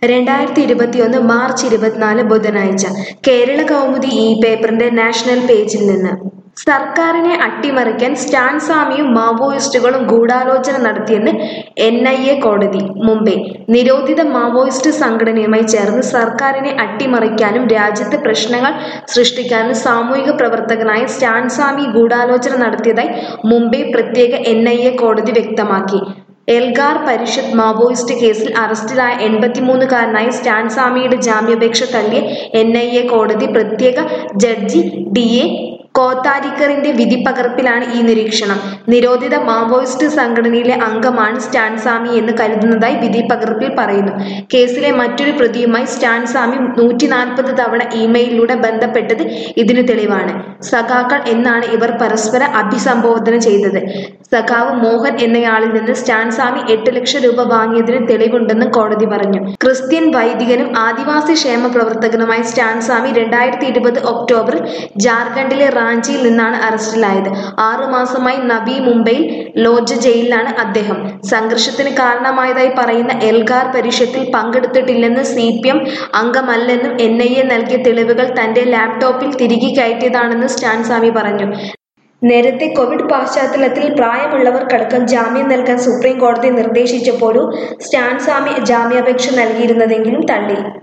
രണ്ടായിരത്തി ഇരുപത്തിയൊന്ന് മാർച്ച് ഇരുപത്തിനാല് ബുധനാഴ്ച കേരള കൗമുദി ഈ പേപ്പറിന്റെ നാഷണൽ പേജിൽ നിന്ന് സർക്കാരിനെ അട്ടിമറിക്കാൻ സ്റ്റാൻ സ്വാമിയും മാവോയിസ്റ്റുകളും ഗൂഢാലോചന നടത്തിയെന്ന് എൻ ഐ എ കോടതി മുംബൈ നിരോധിത മാവോയിസ്റ്റ് സംഘടനയുമായി ചേർന്ന് സർക്കാരിനെ അട്ടിമറിക്കാനും രാജ്യത്ത് പ്രശ്നങ്ങൾ സൃഷ്ടിക്കാനും സാമൂഹിക പ്രവർത്തകനായ സ്റ്റാൻ സ്വാമി ഗൂഢാലോചന നടത്തിയതായി മുംബൈ പ്രത്യേക എൻ ഐ എ കോടതി വ്യക്തമാക്കി എൽഗാർ പരിഷത്ത് മാവോയിസ്റ്റ് കേസിൽ അറസ്റ്റിലായ എൺപത്തിമൂന്നുകാരനായ സ്റ്റാൻ സ്വാമിയുടെ ജാമ്യാപേക്ഷ തള്ളിയ എൻ ഐ എ കോടതി പ്രത്യേക ജഡ്ജി ഡി എ കോത്താരിക്കറിന്റെ വിധിപ്പകർപ്പിലാണ് ഈ നിരീക്ഷണം നിരോധിത മാവോയിസ്റ്റ് സംഘടനയിലെ അംഗമാണ് സ്റ്റാൻ സ്വാമി എന്ന് കരുതുന്നതായി വിധിപ്പകർപ്പിൽ പറയുന്നു കേസിലെ മറ്റൊരു പ്രതിയുമായി സ്റ്റാൻ സ്വാമി നൂറ്റി നാൽപ്പത് തവണ ഇമെയിലിലൂടെ ബന്ധപ്പെട്ടത് ഇതിന് തെളിവാണ് സഖാക്കൾ എന്നാണ് ഇവർ പരസ്പര അഭിസംബോധന ചെയ്തത് സഖാവ് മോഹൻ എന്നയാളിൽ നിന്ന് സ്റ്റാൻ സ്വാമി എട്ട് ലക്ഷം രൂപ വാങ്ങിയതിന് തെളിവുണ്ടെന്നും കോടതി പറഞ്ഞു ക്രിസ്ത്യൻ വൈദികനും ആദിവാസി ക്ഷേമ പ്രവർത്തകനുമായ സ്റ്റാൻ സ്വാമി രണ്ടായിരത്തി ഇരുപത് ഒക്ടോബറിൽ ജാർഖണ്ഡിലെ റാഞ്ചിയിൽ നിന്നാണ് അറസ്റ്റിലായത് ആറു മാസമായി നബി മുംബൈയിൽ ലോഡ്ജ ജയിലിലാണ് അദ്ദേഹം സംഘർഷത്തിന് കാരണമായതായി പറയുന്ന എൽഗാർ പരിഷത്തിൽ പങ്കെടുത്തിട്ടില്ലെന്ന് സി പി എം അംഗമല്ലെന്നും എൻ ഐ എ നൽകിയ തെളിവുകൾ തന്റെ ലാപ്ടോപ്പിൽ തിരികെ കയറ്റിയതാണെന്ന് സ്റ്റാൻ സ്വാമി പറഞ്ഞു നേരത്തെ കോവിഡ് പശ്ചാത്തലത്തിൽ പ്രായമുള്ളവർക്കടക്കം ജാമ്യം നൽകാൻ സുപ്രീം കോടതി നിർദ്ദേശിച്ചപ്പോഴും സ്റ്റാൻ സ്വാമി ജാമ്യാപേക്ഷ നൽകിയിരുന്നതെങ്കിലും തള്ളി